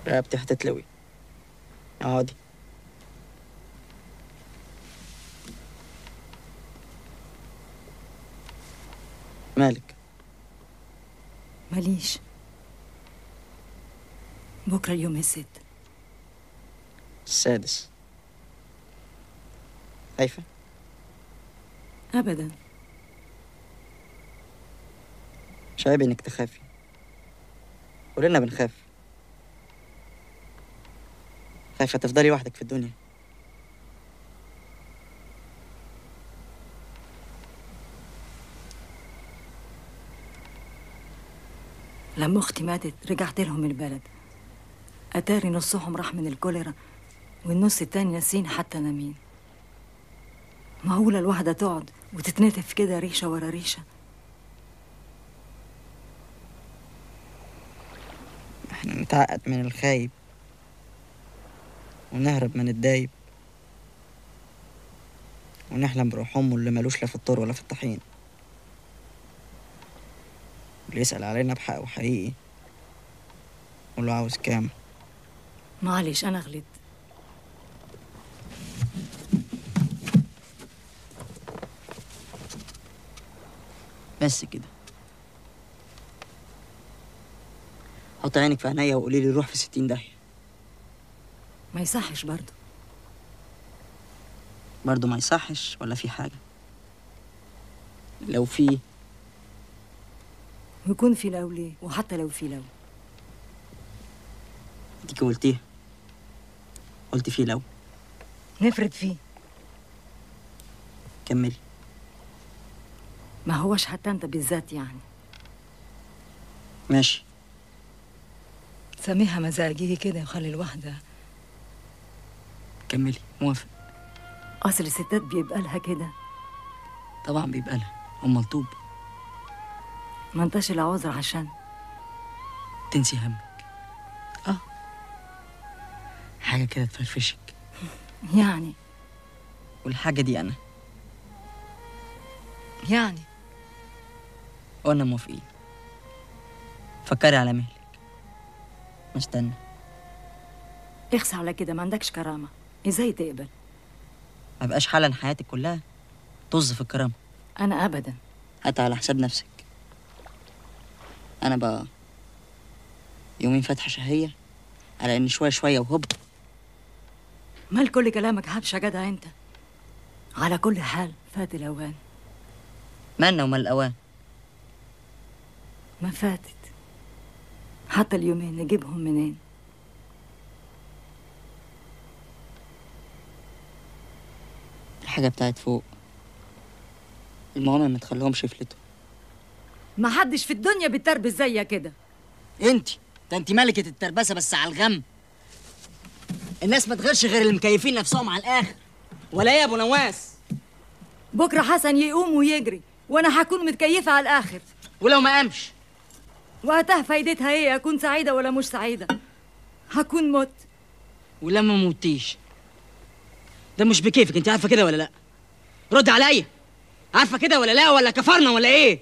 رقبتي هتتلوي اقعدي مالك ماليش بكرة اليوم الست السادس خايفة أبدا مش عيب انك تخافي كلنا بنخاف خايفة تفضلي وحدك في الدنيا لما أختي ماتت رجعت لهم البلد أتاري نصهم راح من الكوليرا والنص التاني ناسين حتى نامين معقولة الواحدة تقعد وتتنتف كده ريشة ورا ريشة احنا نتعقد من الخايب ونهرب من الدايب ونحلم بروح امه اللي ملوش لا في الطور ولا في الطحين اللي يسأل علينا بحق وحقيقي قول له عاوز كام معلش أنا غلطت بس كده حط عينك في عينيا وقولي لي روح في ستين داهية ما يصحش برضه برضه ما يصحش ولا في حاجة لو في ويكون في لو ليه وحتى لو في لو ديكي قلتيها قلت في لو نفرد فيه كملي ما هوش حتى أنت بالذات يعني ماشي سميها مزاجي كده وخلي الواحدة كملي موافق أصل الستات بيبقى لها كده طبعا بيبقى لها أم طوب ما انتش العذر عشان تنسي همك اه حاجة كده تفرفشك يعني والحاجة دي أنا يعني وأنا موافقين فكري على مهلك مستنى اخسى على كده ما عندكش كرامة ازاي تقبل ما بقاش حالا حياتك كلها طز في الكرامة أنا أبدا هات على حساب نفسك أنا بقى يومين فاتحة شهية على إن شوية شوية وهوب مال كل كلامك هبشة جدع أنت على كل حال فات الأوان مالنا ومال الأوان ما فاتت حتى اليومين نجيبهم منين الحاجة بتاعت فوق المهم ما تخليهمش يفلتوا ما حدش في الدنيا بيتربس زيك كده انت ده انت ملكة التربسة بس على الغم الناس ما تغيرش غير اللي مكيفين نفسهم على الآخر ولا ايه يا ابو نواس بكرة حسن يقوم ويجري وأنا هكون متكيفة على الآخر ولو ما قامش وقتها فايدتها ايه أكون سعيدة ولا مش سعيدة هكون مت ولما موتيش ده مش بكيفك انت عارفه كده ولا لا رد عليا عارفه كده ولا لا ولا كفرنا ولا ايه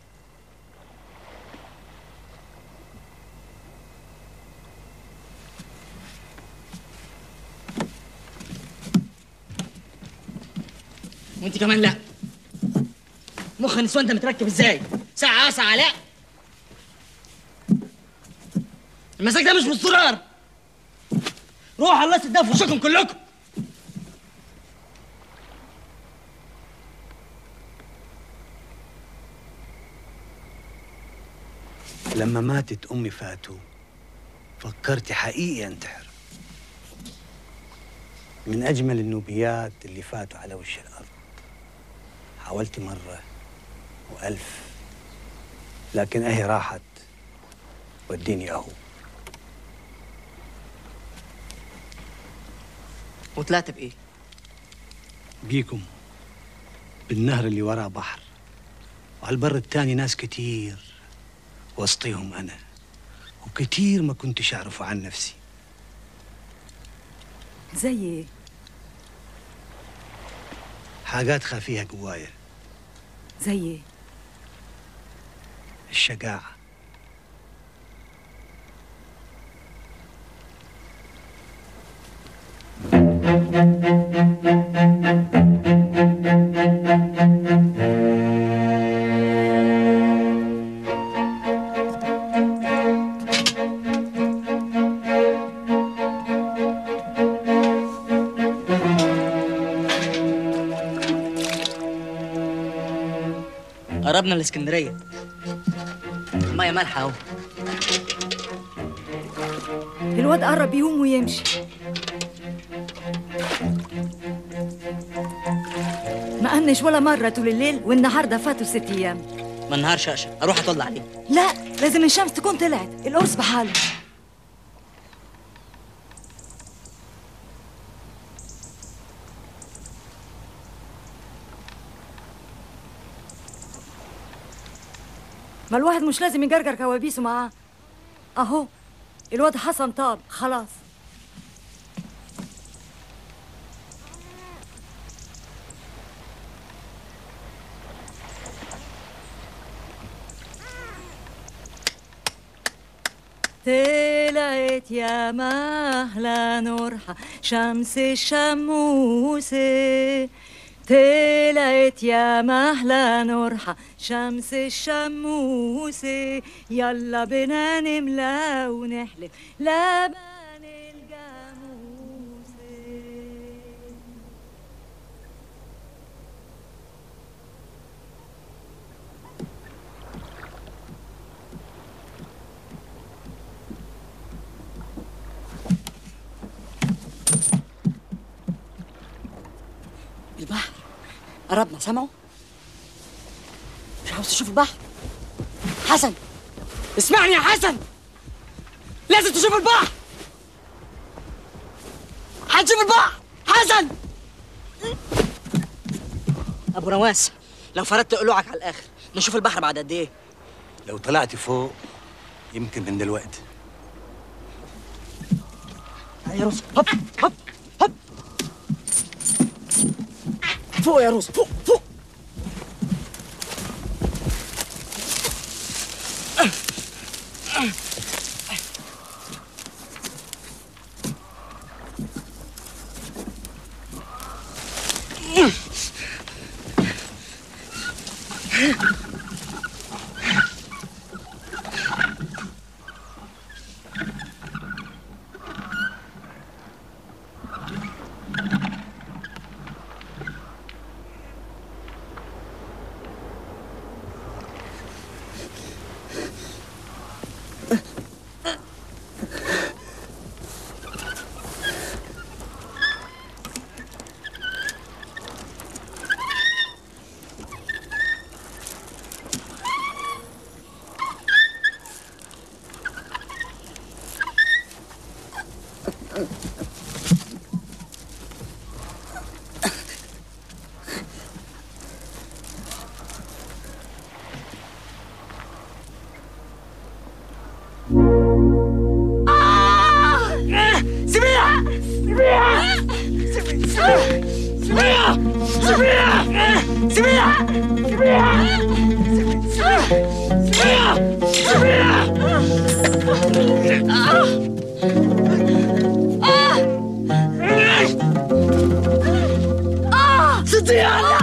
وانت كمان لا مخ النسوان ده متركب ازاي ساعة اه ساعة لا المزاج ده مش بالزرار روح الله يسدها في وشكم كلكم لما ماتت أمي فاتو فكرت حقيقي أنتحر من أجمل النوبيات اللي فاتوا على وش الأرض حاولت مرة وألف لكن أهي راحت والدنيا أهو وطلعت بايه بيكم بالنهر اللي وراه بحر وعلى البر التاني ناس كتير وسطيهم أنا وكتير ما كنتش أعرفه عن نفسي زي ايه حاجات خافيها جوايا زي ايه الشجاعة قربنا الاسكندريه الميه مالحه اهو الواد قرب يقوم ويمشي ما قنش ولا مرة طول الليل والنهاردة فاتوا ست أيام ما النهار شقشق اروح اطل عليه لا لازم الشمس تكون طلعت القرص بحاله ما الواحد مش لازم يجرجر كوابيسه معاه اهو الواد حسن طاب خلاص طلعت يا مهلا نورها شمس الشموسة طلعت يا مهلا نورها شمس الشموسة يلا بنا نملى ونحلف لبن الجاموسة البحر قربنا سامعه مش عاوز تشوف البحر حسن اسمعني يا حسن لازم تشوف البحر هتشوف البحر حسن ابو نواس لو فردت قلوعك على الاخر نشوف البحر بعد قد ايه لو طلعت فوق يمكن من دلوقتي تعالى يا روس هب هب هب فوق يا روس فوق فوق سميع سميع سميع سميع سميع سميع سميع سميع صديق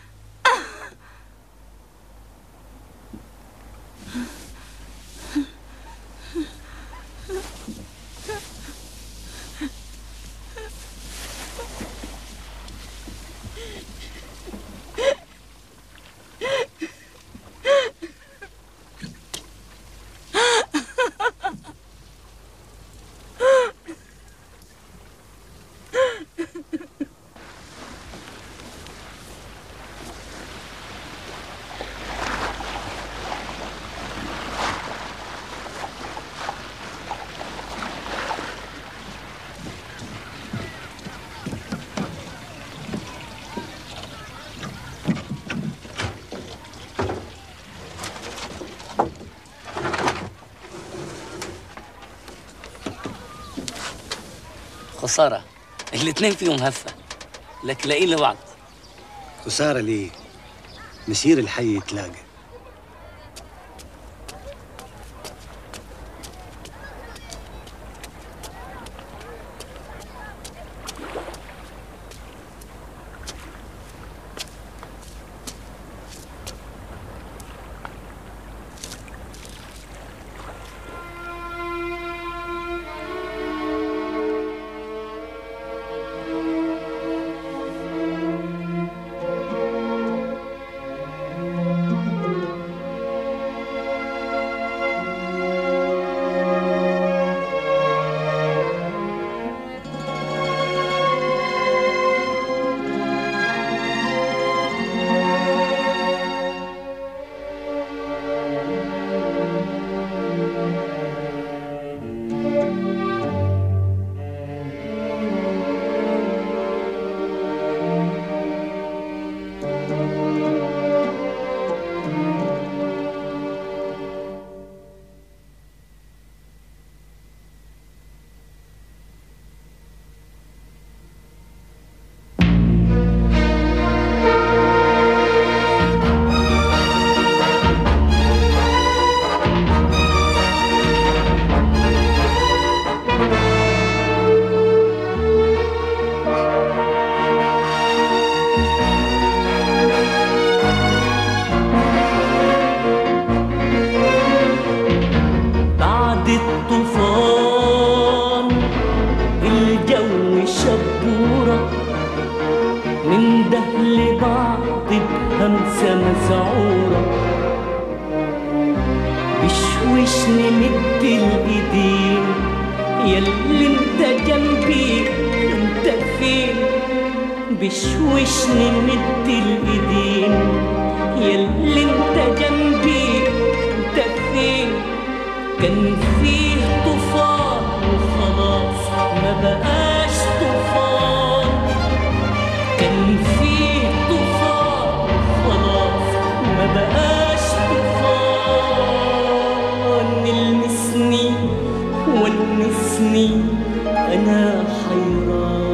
خسارة الاتنين فيهم هفة لكن لاقيين لبعض خسارة ليه مسير الحي يتلاقى ياللي انت جنبي انت فين بشوشني مد الايدين ياللي انت جنبي انت فين كان فيه طوفان وخلاص ما بقاش طوفان كان فيه طوفان خلاص ما بقاش طوفان المسني ونسني انا حيران